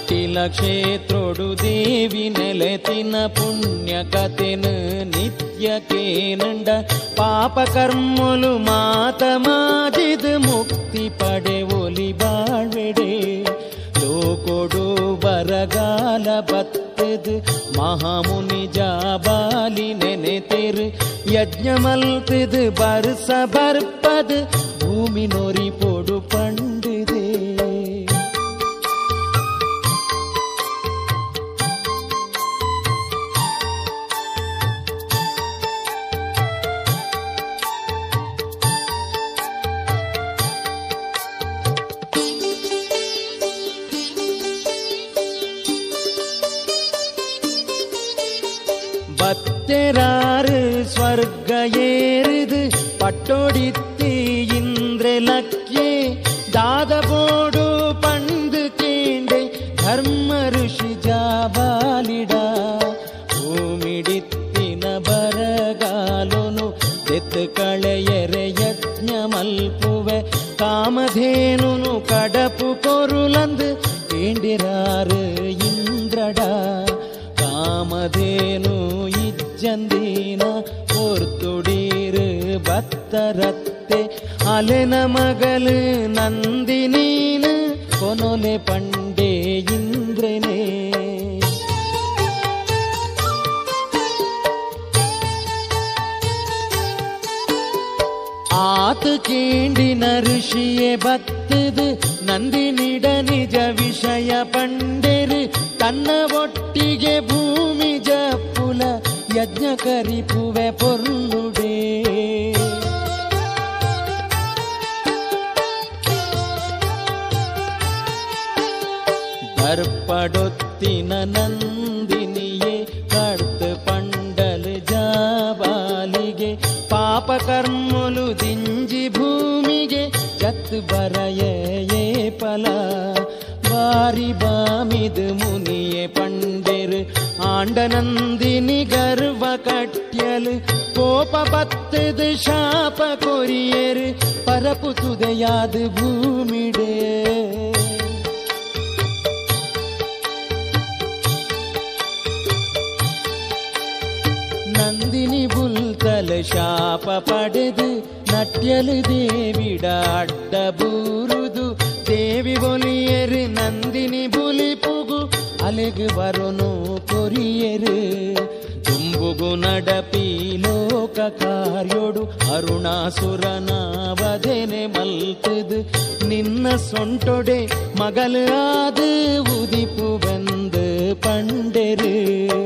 ಕಟಿಲ ಕ್ಷೇತ್ರೊಡು ದೇವಿ ನೆಲೆತಿನ ಪುಣ್ಯ ಕಥೆನು ನಿತ್ಯ ಕೇನಂಡ ಪಾಪ ಕರ್ಮಲು ಮಾತ ಮಾಜಿದ್ ಮುಕ್ತಿ ಪಡೆ ಒಲಿ ಬಾಳ್ವೆಡೆ ಲೋಕೊಡು ಬರಗಾಲ ಬತ್ತದು ಮಹಾಮುನಿ ಜಾಬಾಲಿ ನೆನೆತೆರು ಯಜ್ಞ ಮಲ್ತದು ಬರ್ಸ ಬರ್ಪದು ಭೂಮಿ ನೊರಿ ಪೊಡು ಪಂಡಿದೆ பத்தராறு ஸ்வர்க ஏறுது பட்டோடித்து இந்திரலக்கே தாதபோடு பண்டு கேண்டே ಧರ್ಮ ಋಷಿ ಜಾಬಾಲಿಡ ಭೂಮಿಡಿತ್ತಿನ ಬರಗಾಲುನು ಎತ್ತು ಕಳೆಯರೆ ಯಜ್ಞ ಮಲ್ಪುವೆ ಕಾಮಧೇನುನು ಕಡಪು ಕೊರುಲಂದು ಕೇಂಡಿರಾರು ಇಂದ್ರಡ ಕಾಮಧೇನು ಇಜ್ಜಂದೀನ ಪೊರ್ತುಡೀರು ಭತ್ತರತ್ತೆ ಅಲೆನ ಮಗಳು ನಂದಿನೀನು ಕೊನೊಲೆ ಪಂಡೆ ಇಂದ್ರನೇ ಆತ ಕೇಂಡಿನ ಋಷಿಯೇ ಬತ್ತದು ನಂದಿನಿಡ ನಿಜ ವಿಷಯ ಪಂಡೆರು ತನ್ನ ಒಟ್ಟಿಗೆ ಭೂಮಿ ಜಪ್ಪುಲ ಯಜ್ಞ ಕರಿಪುವೆ ಪೊರ್ಲುಡೇ ದರ್ಪಡೊತ್ತಿನ ನಂದಿನಿಯೇ ಕಡ್ದು ಪಂಡಲು ಜಾಬಾಲಿಗೆ ಪಾಪ ಕರ್ಮಲು ದಿಂಜಿ ಭೂಮಿಗೆ ಜತ್ ಬರಯೇ ಫಲ ಬಾರಿ ಬಾಮಿದು ಮುನಿಯೇ ಪಂಡೆರು ಆಂಡ ನಂದಿನಿ ಗರ್ವ ಕಟ್ಯಲು ಕೋಪ ಬತ್ತದು ಶಾಪ ಕೊರಿಯರು ಪರಪುತುದೆಯಾದ ಭೂಮಿಡೇ ನಂದಿನಿ ಬುಲ್ತಲ ಶಾಪ ಪಡೆದು ನಟ್ಯಲು ದೇವಿಡ ಅಡ್ಡ ಬೂರುದು ದೇವಿ ಬೊಲಿಯರು ನಂದಿನಿ ಬುಲಿ ಪುಗು ಅಲೆಗು ಬರೋನು ಕೊರಿಯರು ತುಂಬುಗು ನಡಪಿ ಲೋಕ ಕಾರ್ಯೋಡು ಅರುಣಾಸುರನ ವದನೆ ಮಲ್ತದು ನಿನ್ನ ಸೊಂಟೊಡೆ ಮಗಲು ಆದು ಉದಿಪು ಬಂದು ಪಂಡೆರು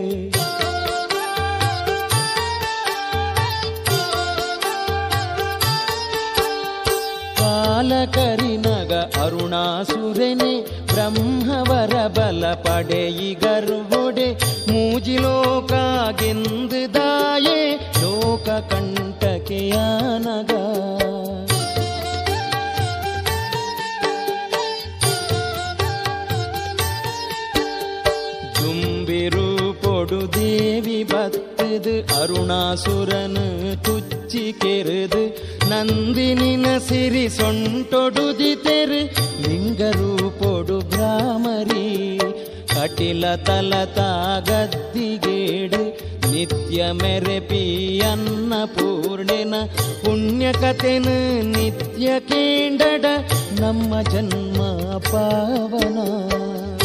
ಕಾಲಕರಿನಗ ಅರುಣಾಸುರನೆ ಬ್ರಹ್ಮವರ ಬಲ ಪಡೆಯಿ ಗರ್ವೊಡೆ ಮೂಜಿಲೋಕಾಗೆಂದು ದಾಯೆ ಲೋಕ ಕಂಟಕೆಯಾನಗ ಜುಂಬಿರು பொடு தேவி பத்துது அருணாசுரனு துச்சி கெருது ನಂದಿನಿನ ಸಿರಿ ಸೊಂಟೊಡುದಿ ತೆರು ಲಿಂಗರು ಪೊಡು ಭ್ರಾಮರಿ ಕಟಿಲ ತಲತ ಗದ್ದಿಗೇಡು ನಿತ್ಯ ಮೆರೆಪಿ ಅನ್ನಪೂರ್ಣೆನ ಪುಣ್ಯ ಕಥೆನು ನಿತ್ಯ ಕೇಂಡಡ ನಮ್ಮ ಜನ್ಮ ಪಾವನ